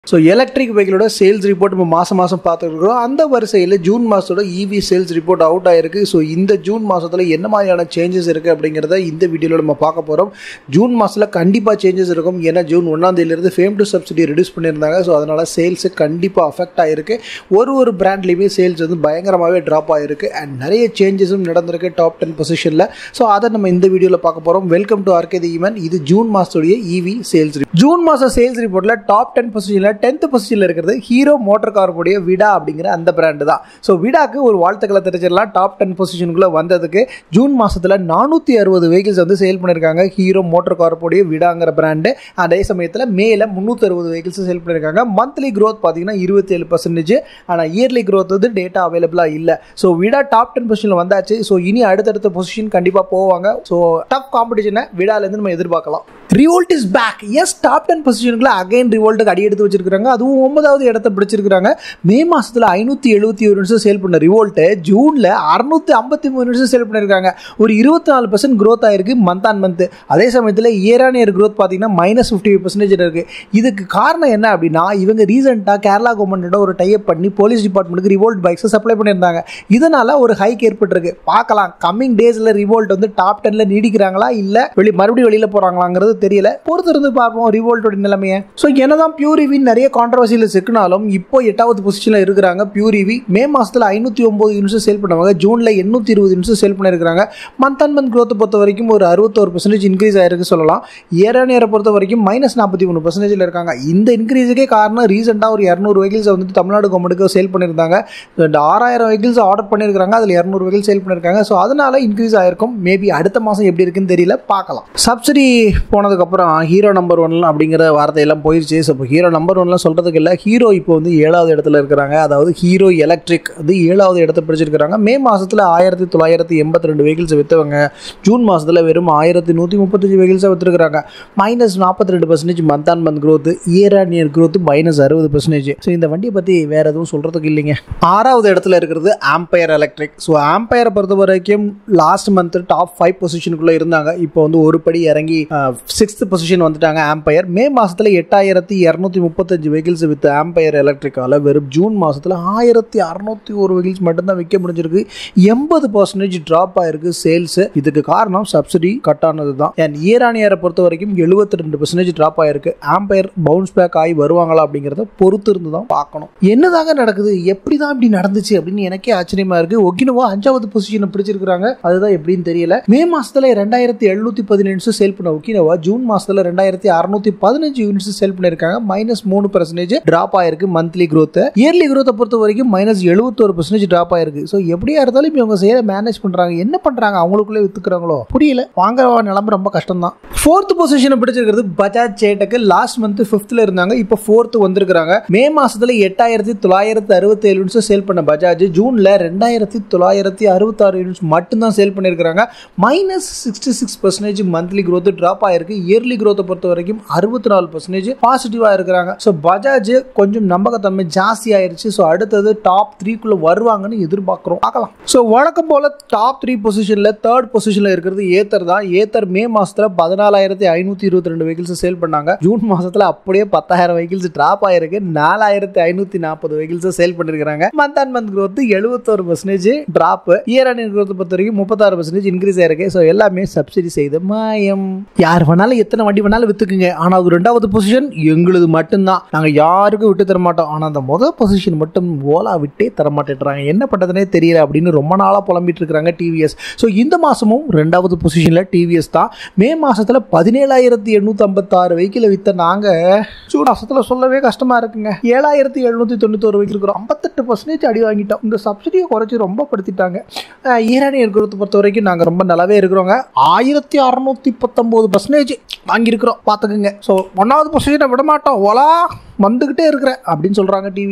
so electric வெஹிக்கிளோட sales report நம்ம மாதம் மாதம் பார்த்துருக்குறோம் அந்த வரிசையில் ஜூன் மாதத்தோட இவி சேல்ஸ் ரிப்போர்ட் அவுட் ஆயிருக்கு ஸோ இந்த ஜூன் மாதத்தில் என்ன மாதிரியான சேஞ்சஸ் இருக்குது அப்படிங்கிறத இந்த வீடியோவில் நம்ம பார்க்க போகிறோம் ஜூன் மாதத்தில் கண்டிப்பாக சேஞ்சஸ் இருக்கும் ஏன்னா ஜூன் ஒன்றாம் தேதியிலிருந்து ஃபேம் டு சப்சிடி ரெடியூஸ் பண்ணியிருந்தாங்க ஸோ அதனால் சேல்ஸு கண்டிப்பாக அஃபெக்ட் ஆகிருக்கு ஒரு ஒரு பிராண்ட்லேயுமே சேல்ஸ் வந்து பயங்கரமாகவே ட்ராப் ஆகிருக்கு அண்ட் நிறைய சேஞ்சஸும் நடந்திருக்கு டாப் டென் பொசிஷனில் ஸோ அதை நம்ம இந்த வீடியோவில் பார்க்க போகிறோம் welcome to RK the EV இது ஜூன் மாதத்துடைய இவி சேல்ஸ் ஜூன் மாதம் சேல்ஸ் ரிப்போர்ட்டில் டாப் டென் பொசிஷனில் டென்த் பொசிஷனில் இருக்கிறது ஹீரோ மோட்டர் கார்புடைய விடா அப்படிங்கிற அந்த பிராண்டு தான் ஸோ விடாக்கு ஒரு வாழ்த்துக்களை தெரிஞ்சிடலாம் டாப் டென் பொசிஷனுக்குள்ளே வந்ததுக்கு ஜூன் மாதத்தில் நானூற்றி அறுபது வெஹிக்கிள்ஸ் வந்து சேல் பண்ணியிருக்காங்க ஹீரோ மோட்டர் கார்புடைய விடாங்கிற பிராண்டு அதே சமயத்தில் மேலே முந்நூற்றி அறுபது வெஹிக்கிள்ஸ் சேல் பண்ணியிருக்காங்க மந்த்லி க்ரோத் பார்த்தீங்கன்னா இருபத்தேழு பர்சன்டேஜ் ஆனால் இயர்லி க்ரோத் வந்து டேட்டா அவைலபிளாக இல்லை ஸோ விடா டாப் டென் பொசிஷனில் வந்தாச்சு ஸோ இனி அடுத்தடுத்த பொசிஷன் கண்டிப்பாக போவாங்க ஸோ டஃப் காம்படிஷனை விடாலேருந்து நம்ம எதிர்பார்க்கலாம் Revolt is back as top ten பொசிஷனுக்குள்ள அகைன் ரிவோல்ட்டுக்கு அடி எடுத்து வச்சிருக்காங்க அதுவும் ஒன்பதாவது இடத்த பிடிச்சிருக்காங்க மே மாசத்துல ஐநூற்றி எழுபத்தி ஒரு நிமிஷம் சேல் பண்ண ரிவோல்ட்டு ஜூனில் அறுநூத்தி ஐம்பத்தி மூணு நிமிஷம் சேல் பண்ணியிருக்காங்க ஒரு இருபத்தி நாலு பர்சன்ட் க்ரோத் ஆயிருக்கு மந்த் ஆன் மந்த் அதே சமயத்தில் இயர் ஆன் இயர் க்ரோத் பார்த்தீங்கன்னா மைனஸ் ஃபிஃப்டி பர்சன்டேஜ் இருக்கு இதுக்கு காரணம் என்ன அப்படின்னா இவங்க ரீசெண்டாக கேரளா கவர்மெண்ட்டோட ஒரு டைப் பண்ணி போலீஸ் டிபார்ட்மெண்ட்டுக்கு ரிவோல்ட் பைக்ஸை சப்ளை பண்ணியிருந்தாங்க இதனால ஒரு ஹைக் ஏற்பட்டிருக்கு பார்க்கலாம் கம்மிங் டேஸில் ரிவோல்ட் வந்து டாப் டென்ல நீடிக்கிறாங்களா இல்லை வெளி மறுபடியும் வெளியில் போகிறாங்களாங்கிறது தெரியல பொறுத்திருந்து பார்ப்போம் ரிவோல்ட்டோட நிலைமையை ஸோ என்னதான் பியூர் இவி நிறைய கான்ட்ரவர்சியில் சிக்கினாலும் இப்போ எட்டாவது பொசிஷனில் இருக்கிறாங்க பியூர் இவி மே மாதத்தில் ஐநூற்றி ஒம்பது யூனிட்ஸ் சேல் பண்ணுவாங்க ஜூனில் எண்ணூற்றி இருபது யூனிட்ஸ் சேல் பண்ணியிருக்காங்க மந்த் அண்ட் மந்த் க்ரோத்தை பொறுத்த வரைக்கும் ஒரு அறுபத்தோரு பர்சன்டேஜ் இன்க்ரீஸ் ஆயிருக்கு சொல்லலாம் இயர் ஆன் இயரை பொறுத்த வரைக்கும் மைனஸ் நாற்பத்தி மூணு பர்சன்டேஜில் இருக்காங்க இந்த இன்க்ரீஸுக்கே காரணம் ரீசெண்டாக ஒரு இரநூறு வெஹிக்கிள்ஸ் வந்துட்டு தமிழ்நாடு கவர்மெண்ட்டுக்கு சேல் பண்ணியிருந்தாங்க இந்த ஆறாயிரம் வெஹிக்கிள்ஸ் ஆர்டர் பண்ணியிருக்காங்க அதில் இரநூறு வெஹிக்கிள் சேல் பண்ணியிருக்காங்க ஸோ அதனால இன்க்ரீஸ் ஆயிருக்கும் மேபி அடுத்த மாதம் எப்படி இருக்குன்னு தெரியல பார்க்கலாம் சப்சிடி போனதுக்கப்புறம் ஹீரோ நம்பர் ஒன் அப்படிங்கிற வார்த்தையெல்லாம் போயிடுச்சு ஸோ இப்போ ஹீரோ நம்பர் ஒன்லாம் சொல்கிறதுக்கு இல்லை ஹீரோ இப்போ வந்து ஏழாவது இடத்துல இருக்கிறாங்க அதாவது ஹீரோ எலக்ட்ரிக் வந்து ஏழாவது இடத்த பிடிச்சிருக்கிறாங்க மே மாதத்தில் ஆயிரத்தி தொள்ளாயிரத்தி எண்பத்தி ரெண்டு வெஹிக்கிள்ஸ் விற்றவங்க ஜூன் மாதத்தில் வெறும் ஆயிரத்தி நூற்றி முப்பத்தஞ்சு வெஹிக்கிள்ஸாக விற்றுருக்காங்க மைனஸ் நாற்பத்தி ரெண்டு percentage month on month growth year on year growth minus அறுபது பர்சன்டேஜ் ஸோ இந்த வண்டியை பற்றி வேறு எதுவும் சொல்கிறதுக்கு இல்லைங்க ஆறாவது இடத்துல இருக்கிறது ஆம்பயர் எலக்ட்ரிக் ஸோ ஆம்பயரை பொறுத்த வரைக்கும் லாஸ்ட் மந்த் டாப் ஃபைவ் பொசிஷனுக்குள்ளே இருந்தாங்க இப்போ வந்து ஒரு படி இறங்கி சிக்ஸ்த் பொசிஷன் வந்துட்டாங்க ஆம்பயர் மே மாதத்தில் எட்டாயிரத்தி இரநூத்தி முப்பத்தஞ்சு வெஹிக்கிள்ஸ் வித் ஆம்பயர் எலக்ட்ரிக்கால வெறும் ஜூன் மாதத்தில் ஆயிரத்தி அறநூற்றி ஒரு வெஹிக்கிள்ஸ் மட்டும்தான் விற்க முடிஞ்சிருக்கு எண்பது பர்சன்டேஜ் ட்ராப் ஆயிருக்கு சேல்ஸ் இதுக்கு காரணம் சப்சிடி கட் ஆனது தான் அண்ட் இயர் ஆன் இயரை பொறுத்த வரைக்கும் எழுபத்தி ரெண்டு பர்சன்டேஜ் ட்ராப் ஆயிருக்கு ஆம்பயர் பவுன்ஸ் பேக் ஆகி வருவாங்களா அப்படிங்கிறத பொறுத்து இருந்து தான் பார்க்கணும் என்னதாங்க நடக்குது எப்படி தான் இப்படி நடந்துச்சு அப்படின்னு எனக்கே ஆச்சரியமா இருக்கு ஒகினவா அஞ்சாவது பொசிஷனை பிடிச்சிருக்காங்க அதுதான் எப்படின்னு தெரியல மே மாசத்துல ரெண்டாயிரத்தி எழுநூத்தி பதினெட்டு சேல் பண்ண ஒகினவா ஜூன் மாசத்துல ரெண்டாயிரத்தி அறுநூத்தி பதினஞ்சு யூனிட்ஸ் சேல் பண்ணிருக்காங்க மைனஸ் மூணு பர்சன்டேஜ் டிராப் ஆயிருக்கு மந்த்லி growth இயர்லி growth பொறுத்த வரைக்கும் மைனஸ் எழுபத்தோரு பர்சன்டேஜ் டிராப் ஆயிருக்கு ஸோ எப்படியா இருந்தாலும் இவங்க செய்ய மேனேஜ் பண்றாங்க என்ன பண்றாங்க அவங்களுக்குள்ளே வித்துக்கிறாங்களோ புரியல வாங்குற நிலம்பு ரொம்ப கஷ்டம் தான் ஃபோர்த் பொசிஷனை பிடிச்சிருக்கிறது பஜாஜ் சேட்டக்கு லாஸ்ட் மந்த் ஃபிஃப்த்ல இருந்தாங்க இப்போ ஃபோர்த் வந்திருக்காங்க மே மாசத்துல எட்டாயிரத்தி தொள்ளாயிரத்தி அறுபத்தி ஏழு யூனிட்ஸ் சேல் பண்ண பஜாஜ் ஜூன்ல ரெண்டாயிரத்தி தொள்ளாயிரத்தி அறுபத்தாறு யூனிட்ஸ் மட்டும்தான் சேல் பண்ணியிருக்காங்க minus sixty six percentage monthly growth drop ஆயிருக்கு இயர்லி growth பொறுத்த வரைக்கும் அறுபத்தி நாலு பர்சன்டேஜ் பாசிட்டிவாக இருக்கிறாங்க ஸோ பஜாஜ் கொஞ்சம் நம்பகத்தன்மை ஜாஸ்தி ஆயிருச்சு ஸோ அடுத்தது டாப் த்ரீக்குள்ள வருவாங்கன்னு எதிர்பார்க்குறோம் பார்க்கலாம் ஸோ வழக்கம் போல டாப் த்ரீ பொசிஷனில் தேர்ட் பொசிஷனில் இருக்கிறது ஏத்தர் தான் ஏத்தர் மே மாசத்துல பதினாலாயிரத்தி ஐநூற்றி இருபத்தி ரெண்டு வெஹிக்கிள்ஸ் சேல் பண்ணாங்க ஜூன் மாசத்துல அப்படியே பத்தாயிரம் வெஹிக்கிள்ஸ் ட்ராப் ஆயிருக்கு நாலாயிரத்தி ஐநூற்றி நாற்பது வெஹிக்கிள்ஸ் சேல் பண்ணிருக்காங்க மந்த் அண்ட் மந்த் growth எழுபத்தோரு percentage drop year and year growth பொறுத்த வரைக்கும் முப்பத்தாறு பர்சன்டேஜ் இன்க்ரீஸ் ஆயிருக்கு ஸோ எல்லாமே சப்சிடி செய்த மாயம் யார் வேணாலும் எத்தனை வண்டி வேணாலும் வித்துக்குங்க ஆனால் அது ரெண்டாவது பொசிஷன் எங்களுது மட்டும்தான் நாங்கள் யாருக்கும் விட்டு தர மாட்டோம் ஆனால் அந்த முதல் பொசிஷன் மட்டும் ஓலா விட்டே தர மாட்டேன்றாங்க என்ன பண்ணுறதுனே தெரியல அப்படின்னு ரொம்ப நாளாக புலம்பிட்டு இருக்கிறாங்க டிவிஎஸ் ஸோ இந்த மாதமும் ரெண்டாவது பொசிஷனில் டிவிஎஸ் தான் மே மாதத்தில் பதினேழாயிரத்தி எண்ணூற்றி ஐம்பத்தாறு வெஹிக்கிளை வித்த நாங்கள் ஜூன் மாதத்தில் சொல்லவே கஷ்டமாக இருக்குங்க ஏழாயிரத்தி எழுநூற்றி தொண்ணூத்தோரு வெஹிக்கிள் இருக்கிறோம் ஐம்பத்தெட்டு பர்சன்டேஜ் அடி வாங்கிட்டோம் இந்த சப்சிடியை குறைச்சி ரொம்ப படுத்திட்டாங்க ஈரானி இருக்கிறத பொறுத்த வரைக்கும் நாங்கள் ரொம்ப நல்லாவே இருக்கிறோங்க ஆயிரத்தி அறநூற்றி பத்தொம்போது பர்சன்டேஜ் வாங்கியிருக்கிறோம் பார்த்துக்குங்க ஸோ ஒன்றாவது பொசிஷனை விட மாட்டோம் ஓலா வந்துக்கிட்டே இருக்கிற அப்படின்னு சொல்கிறாங்க டிவிஎஸ்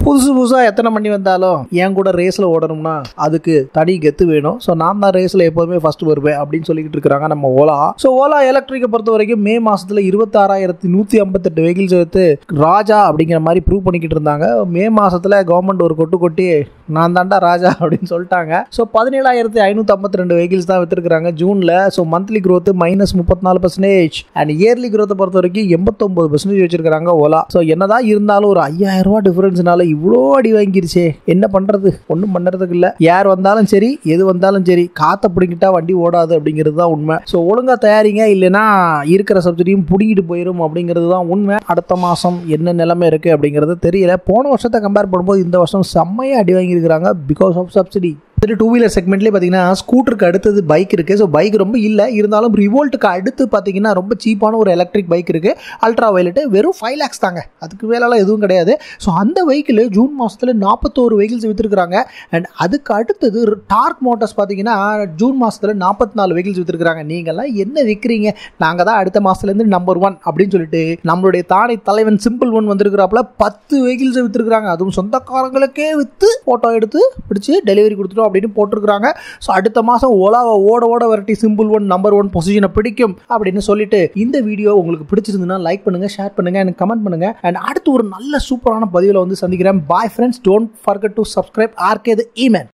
புதுசு புதுசாக எத்தனை மணி வந்தாலும் என் கூட ரேஸில் ஓடணும்னா அதுக்கு தனி கெத்து வேணும் ஸோ நான் தான் ரேஸில் எப்போதுமே ஃபர்ஸ்ட் வருவேன் அப்படின்னு சொல்லிக்கிட்டு இருக்கிறாங்க நம்ம ஓலா ஸோ ஓலா எலக்ட்ரிக்கை பொறுத்த வரைக்கும் மே மாசத்துல இருபத்தாறாயிரத்தி நூற்றி ஐம்பத்தெட்டு வெஹிக்கிள்ஸ் எடுத்து ராஜா அப்படிங்கிற மாதிரி ப்ரூவ் பண்ணிக்கிட்டு இருந்தாங்க மே மாசத்துல கவர்மெண்ட் ஒரு கொட்டு கொட்டி நான் தாண்டா ராஜா அப்படின்னு சொல்லிட்டாங்க ஸோ பதினேழாயிரத்தி ஐநூற்றி ஐம்பத்தி ரெண்டு வெஹிக்கிள்ஸ் தான் வித்துருக்காங்க ஜூனில் ஸோ மந்த்லி growth மைனஸ் முப்பத்தி நாலு பர்சன்டேஜ் அண்ட் இயர்லி growth பொறுத்த வரைக்கும் எண்பத்தொம்பது பர்சன்டேஜ் வச்சிருக்காங்க ஓலா ஸோ என்னதான் இருந்தாலும் ஒரு ஐயாயிரம் ரூபா டிஃபரன்ஸ்னால இவ்வளோ அடி வாங்கிருச்சே என்ன பண்ணுறது ஒன்றும் பண்ணுறதுக்கு இல்லை யார் வந்தாலும் சரி எது வந்தாலும் சரி காற்றை பிடிங்கிட்டா வண்டி ஓடாது அப்படிங்கிறது தான் உண்மை ஸோ ஒழுங்காக தயாரிங்க இல்லைன்னா இருக்கிற சப்சிடியும் பிடிங்கிட்டு போயிடும் அப்படிங்கிறது தான் உண்மை அடுத்த மாதம் என்ன நிலைமை இருக்குது அப்படிங்கிறது தெரியல போன வருஷத்தை கம்பேர் பண்ணும்போது இந்த வருஷம் செம்மையாக அடி வாங்கியிருக்கிறாங்க பிகாஸ் ஆஃப் சப்சிடி சரி டூ வீலர் செக்மெண்ட்லேயே பார்த்தீங்கன்னா ஸ்கூட்டருக்கு அடுத்தது பைக் இருக்குது ஸோ பைக் ரொம்ப இல்லை இருந்தாலும் ரிவோல்ட்டுக்கு அடுத்து பார்த்தீங்கன்னா ரொம்ப சீப்பான ஒரு எலக்ட்ரிக் பைக் இருக்குது அல்ட்ரா வயலட்டு வெறும் ஃபைவ் லேக்ஸ் தாங்க அதுக்கு மேலெல்லாம் எதுவும் கிடையாது ஸோ அந்த வெஹிக்கிள் ஜூன் மாதத்தில் நாற்பத்தோரு வெஹிக்கிள்ஸ் விற்றுருக்காங்க அண்ட் அதுக்கு அடுத்தது டார்க் மோட்டார்ஸ் பார்த்தீங்கன்னா ஜூன் மாதத்தில் நாற்பத்தி நாலு வெஹிக்கிள்ஸ் விற்றுருக்காங்க நீங்கள்லாம் என்ன விற்கிறீங்க நாங்கள் தான் அடுத்த மாதத்துலேருந்து நம்பர் ஒன் அப்படின்னு சொல்லிட்டு நம்மளுடைய தானை தலைவன் சிம்பிள் ஒன் வந்திருக்கிறாப்புல பத்து வெஹிக்கிள்ஸ் விற்றுருக்காங்க அதுவும் சொந்தக்காரங்களுக்கே விற்று ஃபோட்டோ எடுத்து பிடிச்சி டெலிவரி கொடுத்துட்டோம் அப்படின்னு போட்டிருக்கிறாங்க ஸோ அடுத்த மாதம் ஓலாவை ஓட ஓட வரட்டி சிம்பிள் ஒன் நம்பர் ஒன் பொசிஷனை பிடிக்கும் அப்படின்னு சொல்லிட்டு இந்த வீடியோ உங்களுக்கு பிடிச்சிருந்ததுன்னா லைக் பண்ணுங்க ஷேர் பண்ணுங்க எனக்கு கமெண்ட் பண்ணுங்க அண்ட் அடுத்து ஒரு நல்ல சூப்பரான பதிவில் வந்து சந்திக்கிறேன் bye friends don't forget to subscribe RK the email